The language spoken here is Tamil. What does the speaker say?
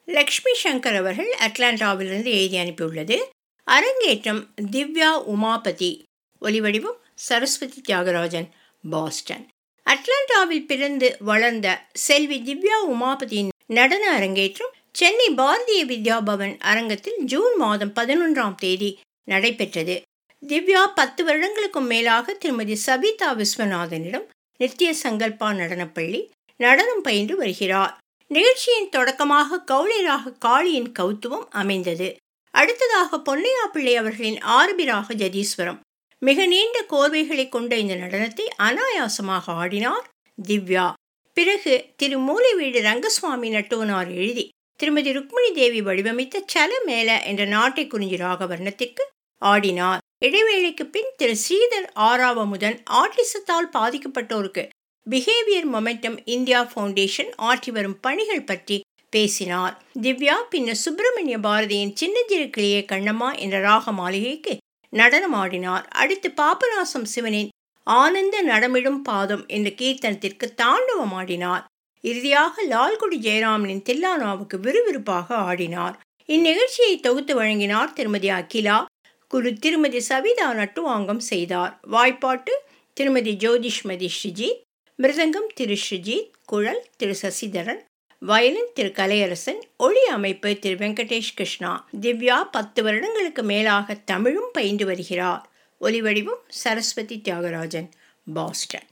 லக்ஷ்மி சங்கர் அவர்கள் அட்லாண்டாவிலிருந்து எழுதி அனுப்பியுள்ளது அரங்கேற்றம் திவ்யா உமாபதி ஒலிவடிவம் சரஸ்வதி தியாகராஜன் பாஸ்டன் அட்லாண்டாவில் பிறந்து வளர்ந்த செல்வி திவ்யா உமாபதியின் நடன அரங்கேற்றம் சென்னை பாரதிய வித்யா பவன் அரங்கத்தில் ஜூன் மாதம் பதினொன்றாம் தேதி நடைபெற்றது திவ்யா பத்து வருடங்களுக்கும் மேலாக திருமதி சபிதா விஸ்வநாதனிடம் நித்திய சங்கல்பா நடனப்பள்ளி நடனம் பயின்று வருகிறார் நிகழ்ச்சியின் தொடக்கமாக கௌளிராக காளியின் கௌத்துவம் அமைந்தது அடுத்ததாக பொன்னையா பிள்ளை அவர்களின் ஆர்பிராக ஜதீஸ்வரம் மிக நீண்ட கோர்வைகளை கொண்ட இந்த நடனத்தை அனாயாசமாக ஆடினார் திவ்யா பிறகு திரு மூலைவீடு ரங்கசுவாமி நட்டுவனார் எழுதி திருமதி ருக்மிணி தேவி வடிவமைத்த சல மேல என்ற நாட்டை குறிஞ்சி ராகவர்ணத்திற்கு ஆடினார் இடைவேளைக்கு பின் திரு ஸ்ரீதர் ஆறாவமுதன் ஆட்டிசத்தால் பாதிக்கப்பட்டோருக்கு பிஹேவியர் மொமெண்டம் இந்தியா ஃபவுண்டேஷன் ஆற்றி வரும் பணிகள் பற்றி பேசினார் திவ்யா பின்னர் சுப்பிரமணிய பாரதியின் சின்னஞ்சிறு கிளியே கண்ணம்மா என்ற ராக மாளிகைக்கு நடனம் ஆடினார் அடுத்து பாபநாசம் சிவனின் ஆனந்த நடமிடும் பாதம் என்ற கீர்த்தனத்திற்கு தாண்டவம் ஆடினார் இறுதியாக லால்குடி ஜெயராமனின் தில்லானாவுக்கு விறுவிறுப்பாக ஆடினார் இந்நிகழ்ச்சியை தொகுத்து வழங்கினார் திருமதி அகிலா குரு திருமதி சவிதா நட்டுவாங்கம் செய்தார் வாய்ப்பாட்டு திருமதி ஜோதிஷ்மதி ஸ்ரீஜித் மிருதங்கம் திரு ஸ்ரீஜித் குழல் திரு சசிதரன் வயலின் திரு கலையரசன் ஒளி அமைப்பு திரு வெங்கடேஷ் கிருஷ்ணா திவ்யா பத்து வருடங்களுக்கு மேலாக தமிழும் பயின்று வருகிறார் ஒலிவடிவம் சரஸ்வதி தியாகராஜன் பாஸ்டன்